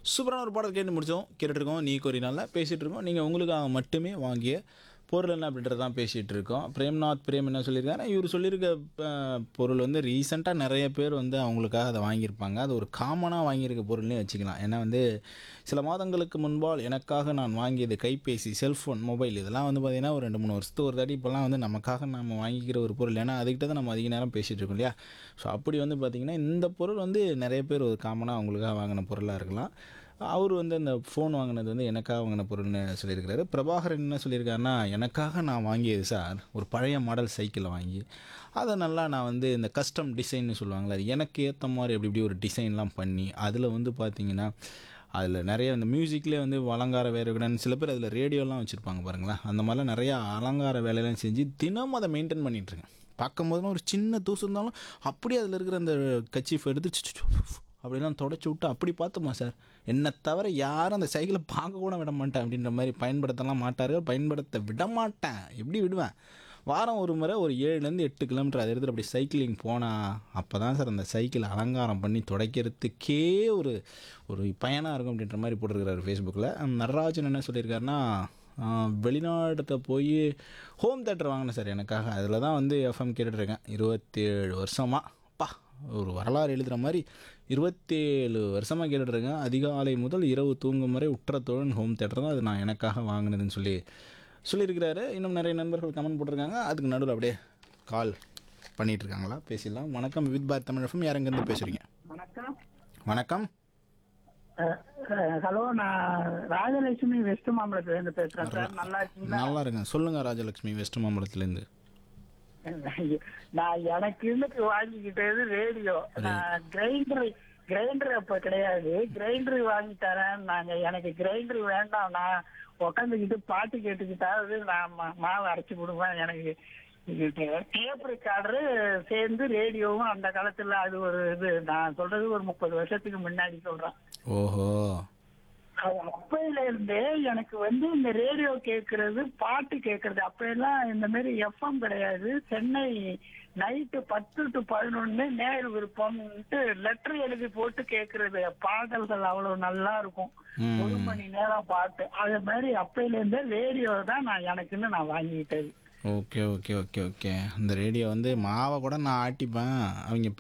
சூப்பரான ஒரு பாடல் கேட்டு முடிச்சோம் கேட்டுட்ருக்கோம் நீ கோரினால பேசிகிட்டு இருக்கோம் நீங்கள் உங்களுக்காக மட்டுமே வாங்கிய பொருள் என்ன அப்படின்றது தான் பேசிகிட்டு இருக்கோம் பிரேம்நாத் பிரேம் என்ன சொல்லியிருக்காரு இவர் சொல்லியிருக்க அஹ், பொருள் வந்து ரீசெண்டாக நிறைய பேர் வந்து அவங்களுக்காக அதை வாங்கியிருப்பாங்க அது ஒரு காமனாக வாங்கியிருக்க பொருள்னே வச்சுக்கலாம் ஏன்னா வந்து சில மாதங்களுக்கு முன்பால் எனக்காக நான் வாங்கியது கைபேசி செல்ஃபோன் மொபைல் இதெல்லாம் வந்து பார்த்திங்கன்னா ஒரு ரெண்டு மூணு வருஷத்துக்கு ஒரு தாட்டி இப்போல்லாம் வந்து நமக்காக நம்ம வாங்கிக்கிற ஒரு பொருள் ஏன்னா அதுக்கிட்ட தான் நம்ம அதிக நேரம் பேசிகிட்டு இருக்கோம் இல்லையா ஸோ அப்படி வந்து பார்த்திங்கன்னா இந்த பொருள் வந்து நிறைய பேர் ஒரு காமனாக அவங்களுக்காக வாங்கின பொருளாக இருக்கலாம் அவர் வந்து அந்த ஃபோன் வாங்கினது வந்து எனக்காக வாங்கின பொருள்னு சொல்லியிருக்கிறாரு பிரபாகரன் என்ன சொல்லியிருக்காருன்னா எனக்காக நான் வாங்கியது சார் ஒரு பழைய மாடல் சைக்கிளை வாங்கி அதை நல்லா நான் வந்து இந்த கஸ்டம் டிசைன்னு சொல்லுவாங்களே அது எனக்கு ஏற்ற மாதிரி அப்படி இப்படி ஒரு டிசைன்லாம் பண்ணி அதில் வந்து பார்த்தீங்கன்னா அதில் நிறைய இந்த மியூசிக்லேயே வந்து அலங்கார வேலையுடன் சில பேர் அதில் ரேடியோலாம் வச்சுருப்பாங்க பாருங்களேன் அந்த மாதிரிலாம் நிறையா அலங்கார வேலையெல்லாம் செஞ்சு தினமும் அதை மெயின்டைன் பண்ணிகிட்ருக்கேன் பார்க்கும்போது ஒரு சின்ன தூசு இருந்தாலும் அப்படியே அதில் இருக்கிற அந்த கச்சீஃப் எடுத்து ச்சு, ச்சு, ச்சு, அப்படிலாம் தொடச்சி விட்டு அப்படி பார்த்தோமா சார் என்னை தவிர யாரும் அந்த சைக்கிளை பார்க்க கூட விட மாட்டேன் அப்படின்ற மாதிரி பயன்படுத்தலாம் மாட்டார்கள் பயன்படுத்த விட மாட்டேன் எப்படி விடுவேன் வாரம் ஒரு முறை ஒரு ஏழுலேருந்து எட்டு கிலோமீட்டர் அதை எடுத்துகிட்டு அப்படி சைக்கிளிங் போனால் அப்போ தான் சார் அந்த சைக்கிள் அலங்காரம் பண்ணி துடைக்கிறதுக்கே ஒரு ஒரு பயனாக இருக்கும் அப்படின்ற மாதிரி போட்டிருக்கிறாரு ஃபேஸ்புக்கில் நடராஜன் என்ன சொல்லியிருக்காருன்னா ஆஹ், வெளிநாட்டுக்கு போய் ஹோம் தேட்டர் வாங்கினேன் சார் எனக்காக அதில் தான் வந்து எஃப்எம் கேட்டுட்ருக்கேன் இருபத்தேழு வருஷமாக பா ஒரு வரலாறு எழுதுகிற மாதிரி இருபத்தேழு வருஷமாக கேட்டுட்ருக்கேன் அதிகாலை முதல் இரவு தூங்கும் வரை உற்றத்தோழன் ஹோம் தேட்டர் தான் அது நான் எனக்காக வாங்கினதுன்னு சொல்லி சொல்லியிருக்கிறாரு இன்னும் நிறைய நண்பர்கள் கமெண்ட் போட்டிருக்காங்க அதுக்கு நடுவில் அப்படியே கால் பண்ணிட்டு இருக்காங்களா பேசிடலாம் வணக்கம் வித் பார் தமிழ் எஃப்எம் யார் எங்கேருந்து பேசுகிறீங்க வணக்கம் வணக்கம் ஹலோ நான் ராஜலட்சுமி வெஸ்ட் மாம்பலத்துல இருந்து பேசுறேன் சார் நல்லா இருக்கீங்களா நல்லா இருக்கேன் சொல்லுங்கள் ராஜலக்ஷ்மி வெஸ்ட் மாம்பலத்துலேருந்து நான் எனக்கு இன்னைக்கு வாங்கிக்கிட்டது ரேடியோ நான் கிரைண்டர் கிரைண்டர் அப்ப கிடையாது கிரைண்டர் வாங்கி தரேன் நாங்க எனக்கு கிரைண்டர் வேண்டாம் நான் உக்காந்துக்கிட்டு பாட்டு கேட்டுக்கிட்டாவது நான் மா- மாவு அரைச்சு கொடுப்பேன் எனக்கு டேப் ரெக்கார்டரு சேர்ந்து ரேடியோவும் அந்த காலத்துல அது ஒரு இது நான் சொல்றது ஒரு முப்பது வருஷத்துக்கு முன்னாடி சொல்றேன் ஓஹோ அது அப்பையில இருந்தே எனக்கு வந்து இந்த ரேடியோ கேட்கறது பாட்டு கேட்கறது அப்ப எல்லாம் இந்த மாதிரி எஃப்எம் கிடையாது சென்னை நைட்டு பத்து டு பதினொன்னு நேர் விருப்பம்ட்டு லெட்டர் எழுதி போட்டு கேட்கறது பாடல்கள் அவ்வளவு நல்லா இருக்கும் ம். ஒரு மணி நேரம் பாட்டு அது மாதிரி அப்பையில இருந்தே ரேடியோ தான் நான் எனக்குன்னு நான் வாங்கிக்கிட்டது ஓகே ஓகே ஓகே ஓகே இந்த ரேடியோ வந்து மாவை கூட நான் ஆட்டிப்பேன் அவங்க